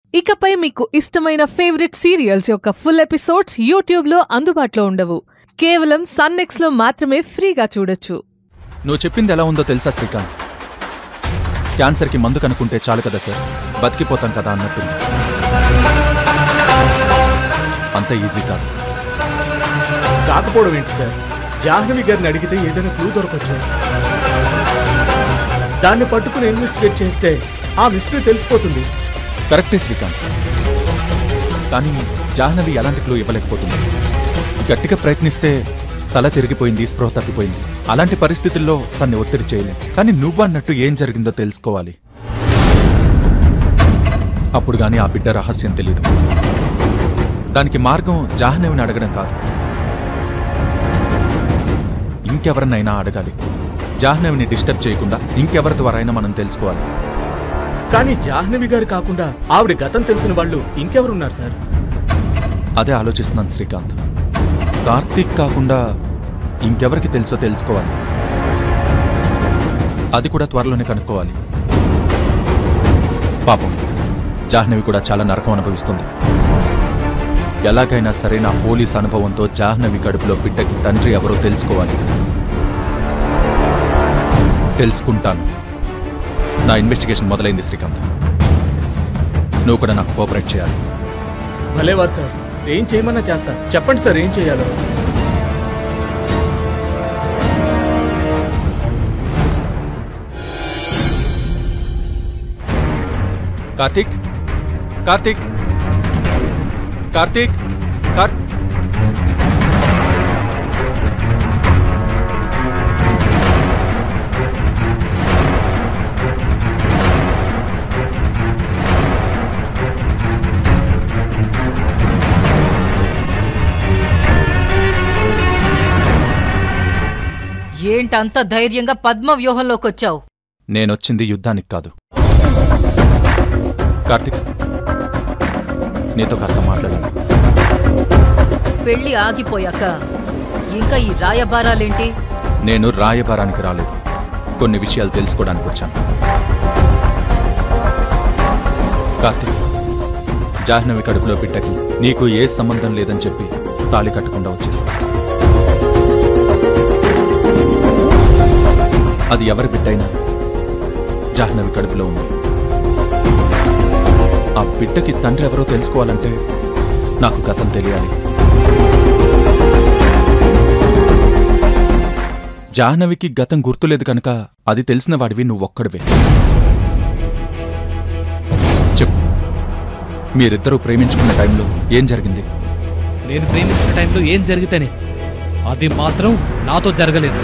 ఇకపై మీకు ఇష్టమైన ఫేవరెట్ సీరియల్స్ యొక్క ఫుల్ ఎపిసోడ్స్ యూట్యూబ్లో అందుబాటులో ఉండవు కేవలం సన్నెక్స్లో మాత్రమే ఫ్రీగా చూడొచ్చు నువ్వు చెప్పింది ఎలా ఉందో తెలుసా శ్రీకాంత్ క్యాన్సర్కి మందు కనుక్కుంటే చాలు కదా సార్ బతికిపోతాం కదా అన్నట్టుంది అంత ఈజీ కాదు కాకపోవడం ఏంటి సార్ జాహ్నవి గారిని అడిగితే ఏదైనా క్లూ దొరకచ్చు దాన్ని పట్టుకుని ఇన్వెస్టిగేట్ చేస్తే ఆ మిస్టరీ తెలిసిపోతుంది కరెక్టే శ్రీకాంత్ కానీ జాహ్నవి ఎలాంటి క్లూ ఇవ్వలేకపోతుంది గట్టిగా ప్రయత్నిస్తే తల తిరిగిపోయింది స్పృహ తప్పిపోయింది అలాంటి పరిస్థితుల్లో తన్ని ఒత్తిడి చేయలేం కానీ నువ్వు అన్నట్టు ఏం జరిగిందో తెలుసుకోవాలి అప్పుడు గాని ఆ బిడ్డ రహస్యం తెలీదు దానికి మార్గం జాహ్నవిని అడగడం కాదు ఇంకెవరినైనా అడగాలి జాహ్నవిని డిస్టర్బ్ చేయకుండా ఇంకెవరి ద్వారా అయినా మనం తెలుసుకోవాలి కానీ జాహ్నవి గారు కాకుండా ఆవిడ గతం తెలిసిన వాళ్ళు ఇంకెవరున్నారు సార్ అదే ఆలోచిస్తున్నాను శ్రీకాంత్ కార్తీక్ కాకుండా ఇంకెవరికి తెలుసో తెలుసుకోవాలి అది కూడా త్వరలోనే కనుక్కోవాలి పాపం జాహ్నవి కూడా చాలా నరకం అనుభవిస్తుంది ఎలాగైనా సరే నా పోలీస్ అనుభవంతో జాహ్నవి కడుపులో బిడ్డకి తండ్రి ఎవరో తెలుసుకోవాలి తెలుసుకుంటాను నా ఇన్వెస్టిగేషన్ మొదలైంది శ్రీకాంత్ నువ్వు కూడా నాకు కోఆపరేట్ చేయాలి భలేవారు సార్ ఏం చేయమన్నా చేస్తా చెప్పండి సార్ ఏం చేయాలో కార్తీక్ కార్తీక్ కార్తీక్ కార్ ఏంటంత ధైర్యంగా పద్మ వ్యూహంలోకొచ్చావు నేనొచ్చింది యుద్ధానికి కాదు కార్తీక్ నీతో కాస్త మాట్లాడాలి పెళ్లి ఆగిపోయాక ఇంకా ఈ రాయబారాలేంటి నేను రాయబారానికి రాలేదు కొన్ని విషయాలు తెలుసుకోవడానికి వచ్చాను కార్తీక్ జాహ్నవి కడుపులో బిడ్డకి నీకు ఏ సంబంధం లేదని చెప్పి తాళి కట్టకుండా వచ్చేసా అది ఎవరి బిడ్డైనా జాహ్నవి కడుపులో ఉంది ఆ బిడ్డకి తండ్రి ఎవరో తెలుసుకోవాలంటే నాకు గతం తెలియాలి జాహ్నవికి గతం గుర్తులేదు కనుక అది తెలిసిన వాడివి నువ్వొక్కడివే చెప్పు మీరిద్దరూ ప్రేమించుకున్న టైంలో ఏం జరిగింది నేను ప్రేమించిన టైంలో ఏం జరిగితేనే అది మాత్రం నాతో జరగలేదు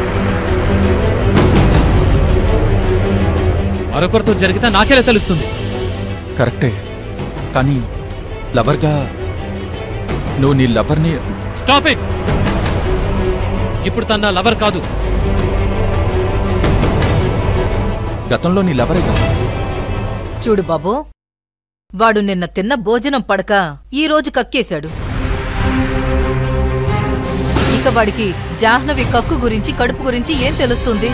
మరొకరితో జరిగితే నాకెలా తెలుస్తుంది కరెక్టే కానీ లవర్గా నువ్వు నీ లవర్ని స్టాప్ ఇట్ ఇప్పుడు తన నా లవర్ కాదు గతంలో నీ లవరేగా చూడు బాబు వాడు నిన్న తిన్న భోజనం పడక ఈ రోజు కక్కేశాడు ఇక వాడికి జాహ్నవి కక్కు గురించి కడుపు గురించి ఏం తెలుస్తుంది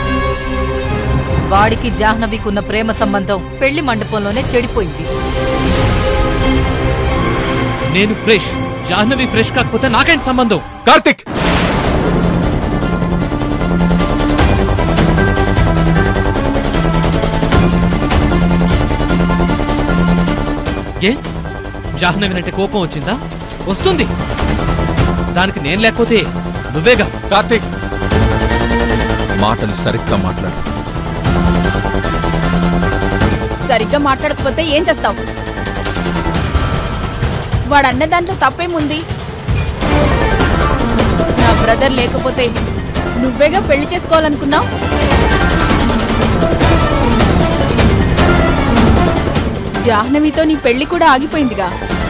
వాడికి జాహ్నవికున్న ప్రేమ సంబంధం పెళ్లి మండపంలోనే చెడిపోయింది నేను ఫ్రెష్ జాహ్నవి ఫ్రెష్ కాకపోతే నాకేంటి సంబంధం కార్తిక్ ఏ జాహ్నవి అంటే కోపం వచ్చిందా వస్తుంది దానికి నేను లేకపోతే నువ్వేగా కార్తిక్ మాటలు సరిగ్గా మాట్లాడు సరిగ్గా మాట్లాడకపోతే ఏం చేస్తావు వాడన్న దాంట్లో తప్పేముంది నా బ్రదర్ లేకపోతే నువ్వేగా పెళ్లి చేసుకోవాలనుకున్నావు జాహ్నవితో నీ పెళ్లి కూడా ఆగిపోయిందిగా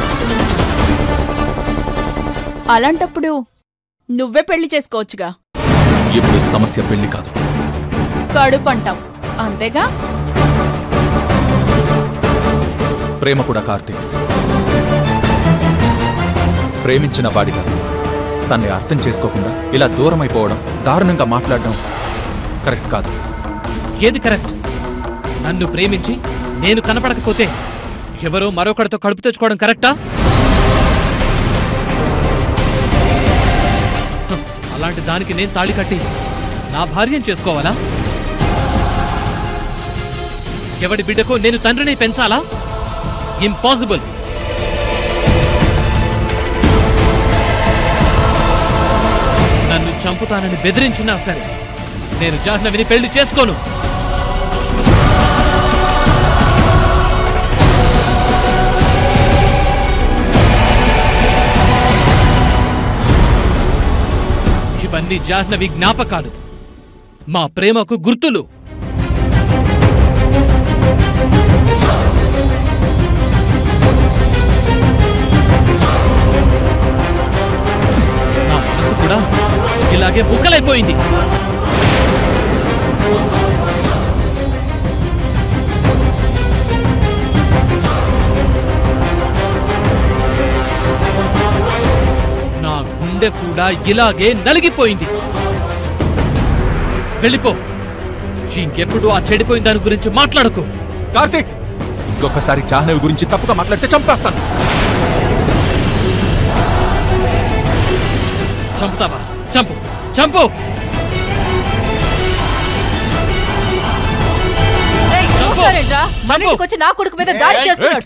అలాంటప్పుడు నువ్వే పెళ్లి చేసుకోవచ్చుగా ఇప్పుడు సమస్య పెళ్లి కాదు కడుపు అంటాం అంతేగా ప్రేమ కూడా కార్తిక్ ప్రేమించిన వాడిగా తన్ని అర్థం చేసుకోకుండా ఇలా దూరం అయిపోవడం దారుణంగా మాట్లాడడం కరెక్ట్ కాదు ఏది కరెక్ట్ నన్ను ప్రేమించి నేను కనపడకపోతే ఎవరో మరొకరితో కడుపు తెచ్చుకోవడం కరెక్టా హ, అలాంటి దానికి నేను తాళి కట్టి నా భార్యను చేసుకోవాలా ఎవడి బిడ్డకు నేను తండ్రిని పెంచాలా ఇంపాసిబుల్ నన్ను చంపుతానని బెదిరించినా సరే నేను జాహ్నవిని పెళ్లి చేసుకోను ఇవన్నీ జాహ్నవి జ్ఞాపకాలు మా ప్రేమకు గుర్తులు నా మనసు కూడా ఇలాగే బుక్కలైపోయింది నా గుండె కూడా ఇలాగే నలిగిపోయింది వెళ్ళిపో ఇంకెప్పుడు ఆ చెడిపోయిన దాని గురించి మాట్లాడకు కార్తీక్ ఇంకొకసారి జాహ్నవి గురించి తప్పుగా మాట్లాడితే చంపేస్తాను చంపుతావా చంపు చంపు ఏయ్, చూస్తారేంట్రా? మన చంపు. ఇంటికొచ్చి నా కొడుకు మీద దాడి చేస్తున్నాడు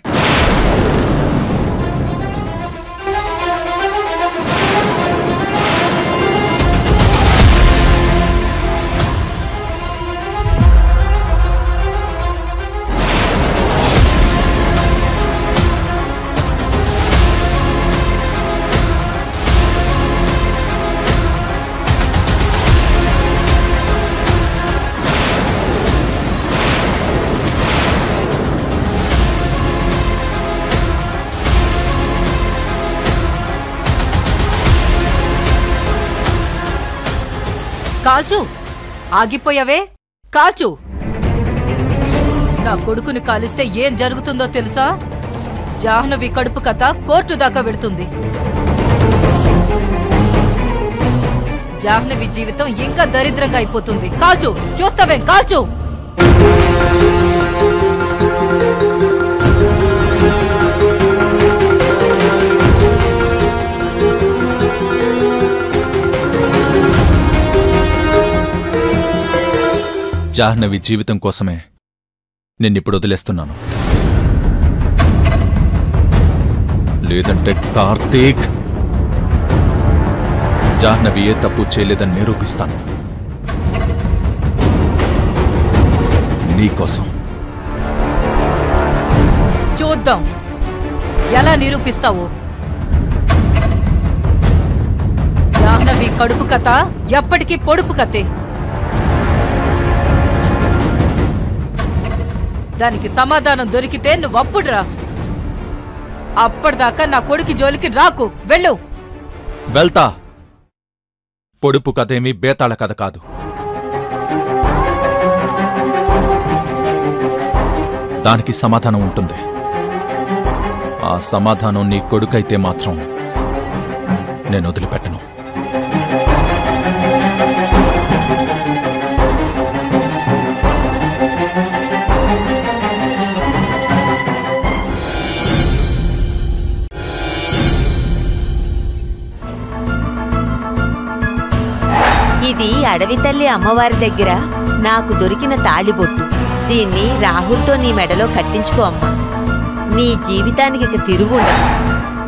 కాల్చు ఆగిపోయావే కాల్చు నా కొడుకుని కాలిస్తే ఏం జరుగుతుందో తెలుసా జాహ్నవి కడుపు కథ కోర్టు దాకా వెడుతుంది జాహ్నవి జీవితం ఇంకా దరిద్రంగా అయిపోతుంది కాల్చు చూస్తావేం కాల్చు జాహ్నవి జీవితం కోసమే నిన్నిప్పుడు వదిలేస్తున్నాను లేదంటే కార్తీక్ జాహ్నవి ఏ తప్పు చేయలేదని నిరూపిస్తాను నీకోసం చూద్దాం ఎలా నిరూపిస్తావు జాహ్నవి కడుపు కథ ఎప్పటికీ పొడుపు కథే దానికి సమాధానం దొరికితే నువ్వు అప్పుడురా అప్పటిదాకా నా కొడుకి జోలికి రాకు వెళ్ళు వెళ్తా పొడుపు కథేమీ బేతాళ కథ కాదు దానికి సమాధానం ఉంటుంది ఆ సమాధానం నీ కొడుకైతే మాత్రం నేను వదిలిపెట్టను ఇది అడవి తల్లి అమ్మవారి దగ్గర నాకు దొరికిన తాళిబొట్టు దీన్ని రాహుల్తో నీ మెడలో కట్టించుకో అమ్మా నీ జీవితానికి ఇక తిరుగుండదు